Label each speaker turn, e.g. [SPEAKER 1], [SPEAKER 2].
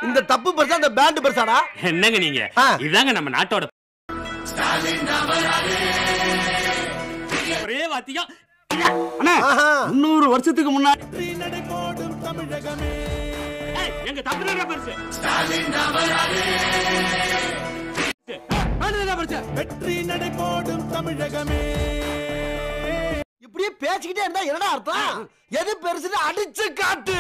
[SPEAKER 1] இந்த தப்பு பெருசா இந்த பேண்ட் பெருசாடா
[SPEAKER 2] என்னங்க நீங்க
[SPEAKER 1] ஆ.
[SPEAKER 2] இதாங்க நம்ம நாட்டோட ஒரே வாத்தியம்
[SPEAKER 3] அண்ணா
[SPEAKER 1] ஆஹா.
[SPEAKER 3] முந்நூறு வருஷத்துக்கு முன்னாடி
[SPEAKER 2] ஏய், எங்க தமிழக பெருசு
[SPEAKER 1] இப்படியே பேசிக்கிட்டே இருந்தா என்னடா அர்த்தம் எது பெருசுன்னு அடிச்சு காட்டு